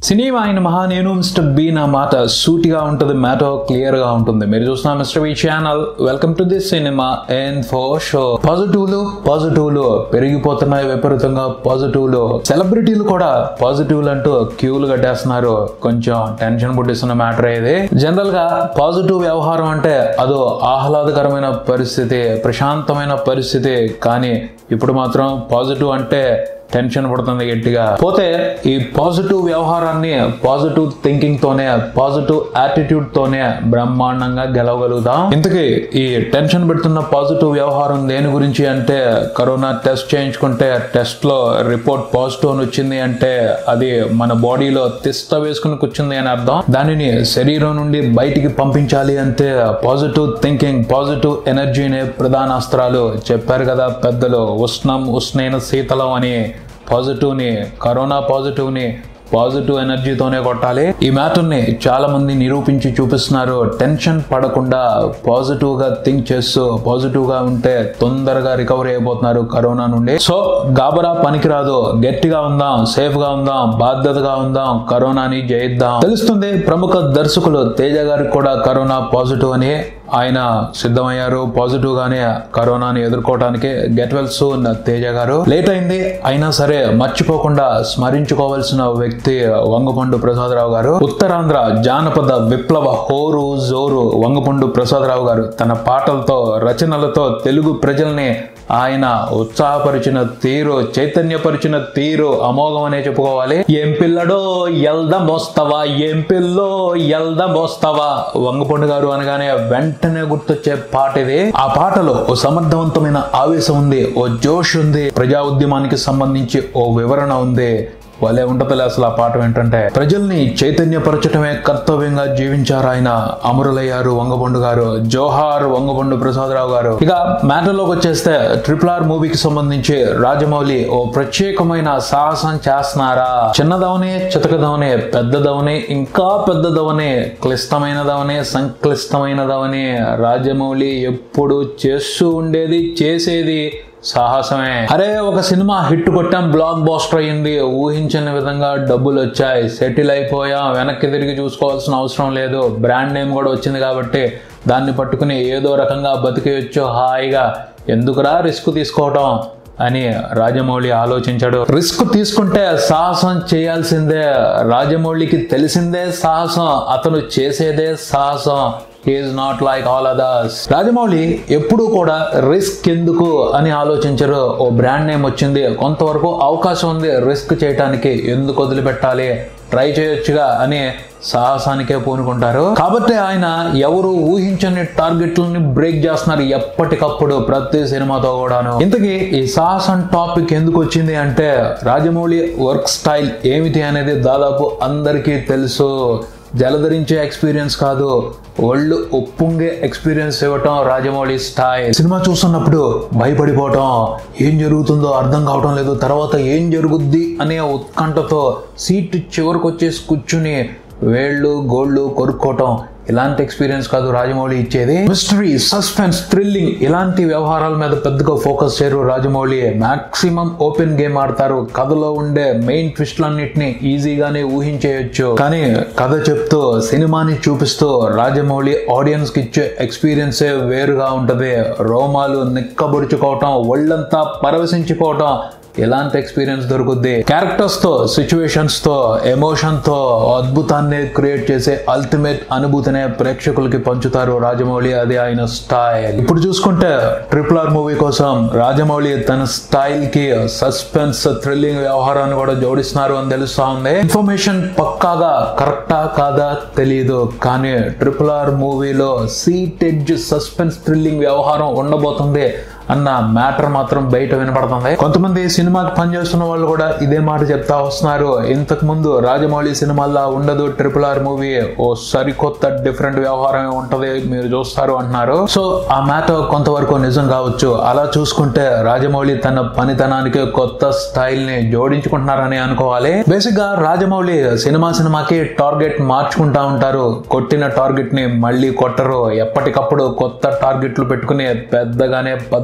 cinema అయిన మహా నేను మిస్టర్ బి నా మాట సూటిగా ఉంటుంది మ్యాటర్ క్లియర్ గా ఉంటుంది మీరు చూస్తున్న mister B channel welcome to this cinema and four show పాజిటివ్లు పాజిటివ్లు పెరిగిపోతున్నాయి విపరీతంగా పాజిటివ్లు సెలబ్రిటీలు కూడా పాజిటివ్లు అంటూ క్యూలు కట్టేస్తున్నారు కొంచెం టెన్షన్ పుట్టిస్తున్న మ్యాటర్ ఇది జనరల్ గా పాజిటివ్ వ్యవహారం అంటే అదో ఆహ్లాదకరమైన పరిస్థితి ప్రశాంతమైన పరిస్థితి కానీ ఇప్పుడు మాత్రం పాజిటివ్ అంటే టెన్షన్ పడుతుంది గట్టిగా పోతే ఈ పాజిటివ్ వ్యవహారాన్ని పాజిటివ్ థింకింగ్ తోనే పాజిటివ్ యాటిట్యూడ్ తోనే బ్రహ్మాండంగా గెలవగలుగుతాం ఇంతకీ ఈ టెన్షన్ పెడుతున్న పాజిటివ్ వ్యవహారం దేని గురించి అంటే కరోనా టెస్ట్ చేయించుకుంటే టెస్ట్ లో రిపోర్ట్ పాజిటివ్ అని వచ్చింది అంటే అది మన బాడీలో తిష్ట వేసుకుని కూర్చుంది అని అర్థం దానిని శరీరం నుండి బయటికి పంపించాలి అంటే పాజిటివ్ థింకింగ్ పాజిటివ్ ఎనర్జీనే ప్రధాన అస్త్రాలు చెప్పారు కదా పెద్దలు ఉష్ణం ఉష్ణైన శీతలం అని పాజిటివ్ని కరోనా పాజిటివ్ని పాజిటివ్ ఎనర్జీతోనే కొట్టాలి ఈ మ్యాటర్ని చాలా మంది నిరూపించి చూపిస్తున్నారు టెన్షన్ పడకుండా పాజిటివ్ గా థింక్ చేస్తూ పాజిటివ్ గా ఉంటే తొందరగా రికవరీ అయిపోతున్నారు కరోనా నుండి సో గాబరా పనికిరాదు గట్టిగా ఉందాం సేఫ్ గా ఉందాం బాధ్యతగా ఉందాం కరోనాని జయిద్దాం తెలుస్తుంది ప్రముఖ దర్శకులు తేజ గారికి కూడా కరోనా పాజిటివ్ అని ఆయన సిద్ధమయ్యారు పాజిటివ్ గానే కరోనాని ఎదుర్కోవడానికి గెట్ వెల్ సూన్ తేజ గారు లేట్ అయింది అయినా సరే మర్చిపోకుండా స్మరించుకోవాల్సిన వ్యక్తి వంగపండు ప్రసాదరావు గారు ఉత్తరాంధ్ర జానపద విప్లవ హోరు జోరు వంగపండు ప్రసాదరావు గారు తన పాటలతో రచనలతో తెలుగు ప్రజల్ని ఆయన ఉత్సాహపరిచిన తీరు చైతన్యపరిచిన తీరు అమోఘం అనే చెప్పుకోవాలి ఏం పిల్లడో ఎల్ద మోస్తవా ఏం పిల్లో ఎల్ద మోస్తవా వంగపండు గారు అనగానే వెంటనే గుర్తొచ్చే పాట ఇది ఆ పాటలో ఓ సమర్థవంతమైన ఆవేశం ఉంది ఓ జోష్ ఉంది ప్రజా ఉద్యమానికి సంబంధించి ఓ వివరణ ఉంది భలే ఉంటది అసలు ఆ పాట ఏంటంటే ప్రజల్ని చైతన్యపరచడమే కర్తవ్యంగా జీవించారు ఆయన అమరులయ్యారు వంగబొండు గారు జోహార్ వంగబొండు ప్రసాదరావు గారు ఇక మ్యాటర్ లోకి వచ్చేస్తే ట్రిపుల్ ఆర్ మూవీకి సంబంధించి రాజమౌళి ఓ ప్రత్యేకమైన సాహసం చేస్తున్నారా చిన్నదవనే చితకదవనే పెద్దదవనే ఇంకా పెద్దదవనే క్లిష్టమైనదవనే సంక్లిష్టమైనదవనే రాజమౌళి ఎప్పుడు చేస్తూ ఉండేది చేసేది సాహసమే అరే ఒక సినిమా హిట్ కొట్టాం బ్లాక్ బాస్టర్ అయ్యింది ఊహించని విధంగా డబ్బులు వచ్చాయి సెటిల్ అయిపోయాం వెనక్కి తిరిగి చూసుకోవాల్సిన అవసరం లేదు బ్రాండ్ నేమ్ కూడా వచ్చింది కాబట్టి దాన్ని పట్టుకుని ఏదో రకంగా బతికేయచ్చు హాయిగా ఎందుకురా రిస్క్ తీసుకోవటం అని రాజమౌళి ఆలోచించాడు రిస్క్ తీసుకుంటే సాహసం చేయాల్సిందే రాజమౌళికి తెలిసిందే సాహసం అతను చేసేదే సాహసం is not like all others Rajamouli ఎప్పుడూ కూడా రిస్క్ ఎందుకు అని ఆలోచించరు ఓ బ్రాండ్ నేమ్ వచ్చింది కొంతవరకు అవకాశం ఉంది రిస్క్ చేయటానికి ఎందుకు వదిలిపెట్టాలి ట్రై చేయొచ్చుగా అని సాహసానికే పూనుకుంటారు కాబట్టి ఆయన ఎవరు ఊహించని టార్గెట్లని బ్రేక్ చేస్తున్నారు ఎప్పటికప్పుడు ప్రతి సినిమాతో కూడాను ఇంతకీ ఈ సాహసం టాపిక్ ఎందుకు వచ్చింది అంటే రాజమౌళి వర్క్ స్టైల్ ఏమిటి అనేది దాదాపు అందరికీ తెలుసు జలధరించే ఎక్స్పీరియన్స్ కాదు ఒళ్ళు ఉప్పొంగే ఎక్స్పీరియన్స్ ఇవ్వటం రాజమౌళి స్టైల్ సినిమా చూస్తున్నప్పుడు భయపడిపోవటం ఏం జరుగుతుందో అర్థం కావటం లేదు తర్వాత ఏం జరుగుద్ది అనే ఉత్కంఠతో సీట్ చివరికి వచ్చేసి కూర్చుని వేళ్ళు గోళ్ళు కొరుక్కోవటం ఇలాంటి ఎక్స్పీరియన్స్ కాదు రాజమౌళి ఇచ్చేది మిస్టరీ సస్పెన్స్ థ్రిల్లింగ్ ఇలాంటి వ్యవహారాల మీద పెద్దగా ఫోకస్ చేయరు రాజమౌళి మాక్సిమం ఓపెన్ గేమ్ ఆడతారు కథలో ఉండే మెయిన్ ట్విస్ట్లన్నిటిని ఈజీగానే ఊహించేయొచ్చు కానీ కథ చెప్తూ సినిమాని చూపిస్తూ రాజమౌళి ఆడియన్స్ కి ఇచ్చే ఎక్స్పీరియన్సే వేరుగా ఉంటది రోమాలు నిక్కబుడుచుకోవటం ఒళ్ళంతా పరవశించిపోవటం ఎలాంటి ఎక్స్పీరియన్స్ దొరుకుద్ది క్యారెక్టర్స్ తో సిచ్యువేషన్స్ తో ఎమోషన్ తో అద్భుతాన్ని క్రియేట్ చేసే అల్టిమేట్ అనుభూతినే ప్రేక్షకులకి పంచుతారు రాజమౌళి అది ఆయన స్టైల్ ఇప్పుడు చూసుకుంటే ట్రిపుల్ ఆర్ మూవీ కోసం రాజమౌళి తన స్టైల్ కి సస్పెన్స్ థ్రిల్లింగ్ వ్యవహారాన్ని కూడా జోడిస్తున్నారు అని తెలుస్తా ఉంది ఇన్ఫర్మేషన్ పక్కాగా కరెక్టా కాదా తెలియదు కానీ ట్రిపుల్ ఆర్ మూవీలో సీట్ ఎడ్జ్ సస్పెన్స్ థ్రిల్లింగ్ వ్యవహారం ఉండబోతుంది అన్న మ్యాటర్ మాత్రం బయట వినపడుతుంది కొంతమంది సినిమాకి పనిచేస్తున్న వాళ్ళు కూడా ఇదే మాట చెప్తా వస్తున్నారు ఇంతకు ముందు రాజమౌళి సినిమాల్లో ఉండదు ట్రిపుల్ ఆర్ మూవీ ఓ సరికొత్త డిఫరెంట్ వ్యవహారం ఉంటది మీరు చూస్తారు అంటున్నారు సో ఆ మ్యాటర్ కొంతవరకు నిజం కావచ్చు అలా చూసుకుంటే రాజమౌళి తన పనితనానికి కొత్త స్టైల్ ని జోడించుకుంటున్నారని అనుకోవాలి బేసిక్ గా రాజమౌళి సినిమా సినిమాకి టార్గెట్ మార్చుకుంటా ఉంటారు కొట్టిన టార్గెట్ ని మళ్ళీ కొట్టరు ఎప్పటికప్పుడు కొత్త టార్గెట్లు పెట్టుకుని పెద్దగానే పద్ధతి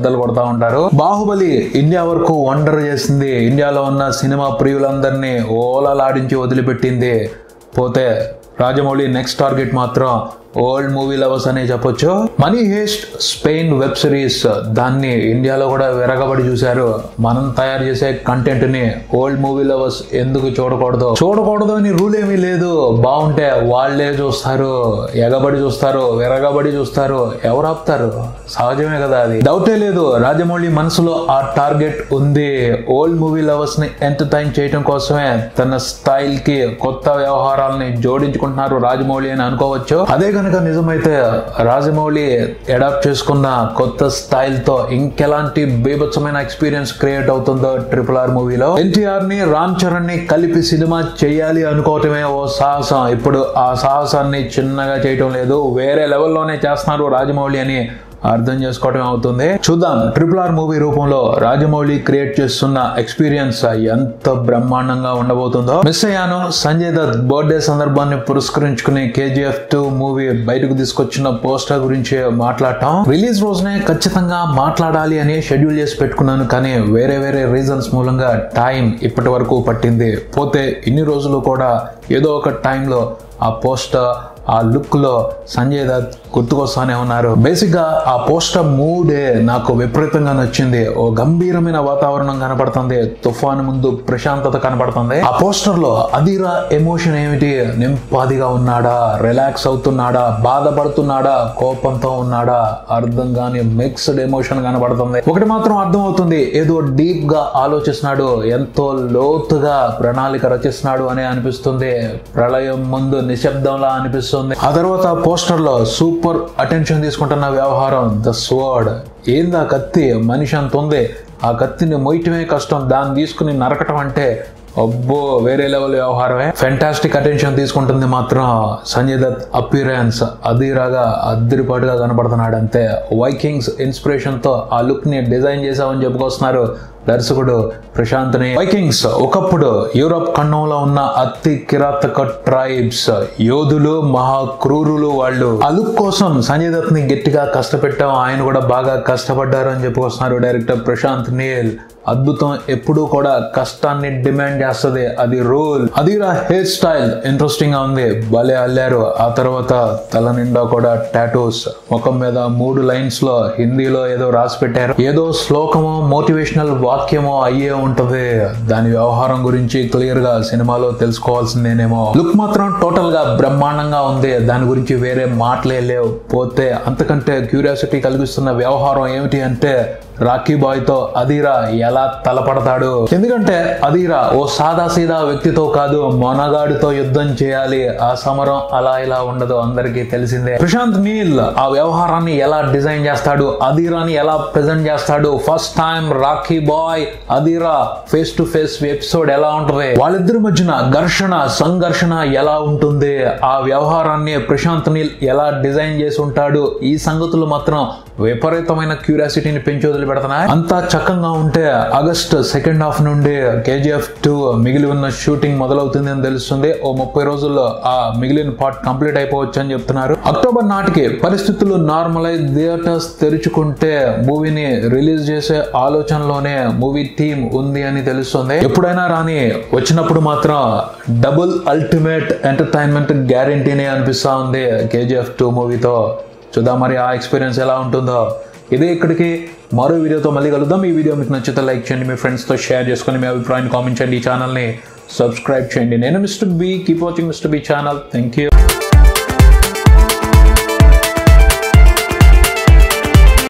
బద్దలు కొడతా ఉంటారు బాహుబలి ఇండియా వరకు వండర్ చేసింది ఇండియాలో ఉన్న సినిమా ప్రియులందరినీ ఓలలాడించి వదిలిపెట్టింది పోతే రాజమౌళి నెక్స్ట్ టార్గెట్ మాత్రం ఓల్డ్ మూవీ లవర్స్ అనే చెప్పొచ్చు money heist Spain web series దాన్ని ఇండియాలో కూడా విరగబడి చూశారు మనం తయారు చేసే కంటెంట్ ని ఓల్డ్ మూవీ లవర్స్ ఎందుకు చూడకూడదు చూడకూడదు అని రూల్ ఏమీ లేదు బాగుంటే వాళ్ళే చూస్తారు ఎగబడి చూస్తారు విరగబడి చూస్తారు ఎవరు ఆపుతారు సహజమే కదా అది డౌటే లేదు రాజమౌళి మనసులో ఆ టార్గెట్ ఉంది ఓల్డ్ మూవీ లవర్స్ ని ఎంటర్టైన్ చేయడం కోసమే తన స్టైల్ కి కొత్త వ్యవహారాలని జోడించుకుంటున్నారు రాజమౌళి అని అనుకోవచ్చు అదే కనుక నిజమైతే రాజమౌళి అడాప్ట్ చేసుకున్న కొత్త స్టైల్ తో ఇంకెలాంటి బీభత్సమైన ఎక్స్పీరియన్స్ క్రియేట్ అవుతుందో ట్రిపుల్ ఆర్ మూవీలో ఎన్టీఆర్ ని రామ్ చరణ్ ని కలిపి సినిమా చేయాలి అనుకోవటమే ఓ సాహసం ఇప్పుడు ఆ సాహసాన్ని చిన్నగా చేయటం లేదు వేరే లెవెల్లోనే చేస్తున్నారు రాజమౌళి అని అర్థం చేసుకోవటం అవుతుంది చూద్దాం ట్రిపుల్ ఆర్ మూవీ రూపంలో రాజమౌళి క్రియేట్ చేస్తున్న ఎక్స్పీరియన్స్ ఎంత బ్రహ్మాండంగా ఉండబోతుందో మిస్ అయ్యాను సంజయ్ దత్ బర్త్డే సందర్భాన్ని పురస్కరించుకుని కేజీఎఫ్ టూ మూవీ బయటకు తీసుకొచ్చిన పోస్టర్ గురించి మాట్లాడటం రిలీజ్ రోజునే ఖచ్చితంగా మాట్లాడాలి అని షెడ్యూల్ చేసి పెట్టుకున్నాను కానీ వేరే వేరే రీజన్స్ మూలంగా టైం ఇప్పటి వరకు పట్టింది పోతే ఇన్ని రోజులు కూడా ఏదో ఒక టైంలో ఆ పోస్టర్ ఆ లుక్ లో సంజయ్ దత్ గుర్తుకొస్తానే ఉన్నారు బేసిక్ గా ఆ పోస్టర్ మూడే నాకు విపరీతంగా నచ్చింది ఓ గంభీరమైన వాతావరణం కనపడుతుంది తుఫాను ముందు ప్రశాంతత కనపడుతుంది ఆ పోస్టర్ లో అదిరా ఎమోషన్ ఏమిటి నింపాదిగా ఉన్నాడా రిలాక్స్ అవుతున్నాడా బాధపడుతున్నాడా కోపంతో ఉన్నాడా అర్థం కాని మిక్స్డ్ ఎమోషన్ కనబడుతుంది ఒకటి మాత్రం అర్థం అవుతుంది ఏదో డీప్ గా ఆలోచిస్తున్నాడు ఎంతో లోతుగా ప్రణాళిక రచిస్తున్నాడు అని అనిపిస్తుంది ప్రళయం ముందు నిశ్శబ్దంలా అనిపిస్తుంది ఆ తర్వాత పోస్టర్ లో సూపర్ అటెన్షన్ తీసుకుంటున్న వ్యవహారం ద స్వర్డ్ ఏందా కత్తి మనిషి అంత ఉంది ఆ కత్తిని మొయ్యటమే కష్టం దాన్ని తీసుకుని నరకటం అంటే అబ్బో వేరే లెవెల్ వ్యవహారమే ఫెంటాస్టిక్ అటెన్షన్ తీసుకుంటుంది మాత్రం సంజయ్ దత్ అపీరెన్స్ అదిరాగా అద్దరిపాటుగా కనపడుతున్నాడు అంతే వైకింగ్స్ ఇన్స్పిరేషన్ తో ఆ లుక్ ని డిజైన్ చేసామని చెప్పుకొస్తున్నారు దర్శకుడు ప్రశాంత్ని వైకింగ్స్ ఒకప్పుడు యూరప్ ఖండంలో ఉన్న అతి కిరాతక ట్రైబ్స్ యోధులు మహా క్రూరులు వాళ్ళు ఆ లుక్ కోసం సంజయ్ దత్ ని గట్టిగా కష్టపెట్టాం ఆయన కూడా బాగా కష్టపడ్డారు అని చెప్పుకొస్తున్నారు డైరెక్టర్ ప్రశాంత్ నీల్ అద్భుతం ఎప్పుడూ కూడా కష్టాన్ని డిమాండ్ చేస్తుంది అది రూల్ అది హెయిర్ స్టైల్ ఇంట్రెస్టింగ్ గా ఉంది భలే అల్లారు ఆ తర్వాత తల నిండా కూడా టాటూస్ ముఖం మీద మూడు లైన్స్ లో హిందీలో ఏదో రాసి పెట్టారు ఏదో శ్లోకమో మోటివేషనల్ వాక్యమో అయ్యే ఉంటది దాని వ్యవహారం గురించి క్లియర్ గా సినిమాలో తెలుసుకోవాల్సిందేనేమో లుక్ మాత్రం టోటల్ గా బ్రహ్మాండంగా ఉంది దాని గురించి వేరే మాటలే లేవు పోతే అంతకంటే క్యూరియాసిటీ కలిగిస్తున్న వ్యవహారం ఏమిటి అంటే రాఖీ బాయ్ తో అదీరా ఎలా తలపడతాడు ఎందుకంటే అదీరా ఓ సాదా సీదా వ్యక్తితో కాదు మొనగాడితో యుద్ధం చేయాలి ఆ సమరం అలా ఇలా ఉండదు అందరికీ తెలిసిందే ప్రశాంత్ నీల్ ఆ వ్యవహారాన్ని ఎలా డిజైన్ చేస్తాడు అదీరాని ఎలా ప్రెజెంట్ చేస్తాడు first time Rocky Bhai Adheera face to face episode ఎలా ఉంటుంది వాళ్ళిద్దరి మధ్యన ఘర్షణ సంఘర్షణ ఎలా ఉంటుంది ఆ వ్యవహారాన్ని ప్రశాంత్ నీల్ ఎలా డిజైన్ చేసి ఉంటాడు ఈ సంగతులు మాత్రం విపరీతమైన క్యూరియాసిటీని పెంచి వదిలిపెడుతున్నాయి అంతా చక్కగా ఉంటే ఆగస్ట్ సెకండ్ హాఫ్ నుండి కేజీఎఫ్ టూ మిగిలి ఉన్న షూటింగ్ మొదలవుతుంది అని తెలుస్తుంది ఓ ముప్పై రోజుల్లో ఆ మిగిలిన పార్ట్ కంప్లీట్ అయిపోవచ్చు అని చెప్తున్నారు అక్టోబర్ నాటికి పరిస్థితులు నార్మలైజ్ థియేటర్స్ తెరుచుకుంటే మూవీని రిలీజ్ చేసే ఆలోచనలోనే మూవీ టీమ్ ఉంది అని తెలుస్తుంది ఎప్పుడైనా రాని వచ్చినప్పుడు మాత్రం డబుల్ అల్టిమేట్ ఎంటర్టైన్మెంట్ గ్యారంటీనే అనిపిస్తా ఉంది కేజీఎఫ్ టూ మూవీతో చూద్దాం మరి ఆ ఎక్స్పీరియన్స్ ఎలా ఉంటుందో ఇదే ఇక్కడికి మరో వీడియోతో మళ్ళీ కలుద్దాం ఈ వీడియో మీకు నచ్చితే లైక్ చేయండి మీ ఫ్రెండ్స్తో షేర్ చేసుకొని మీ అభిప్రాయాన్ని కామెంట్ చేయండి ఈ ఛానల్ని సబ్స్క్రైబ్ చేయండి నేను mister B keep watching mister B channel thank you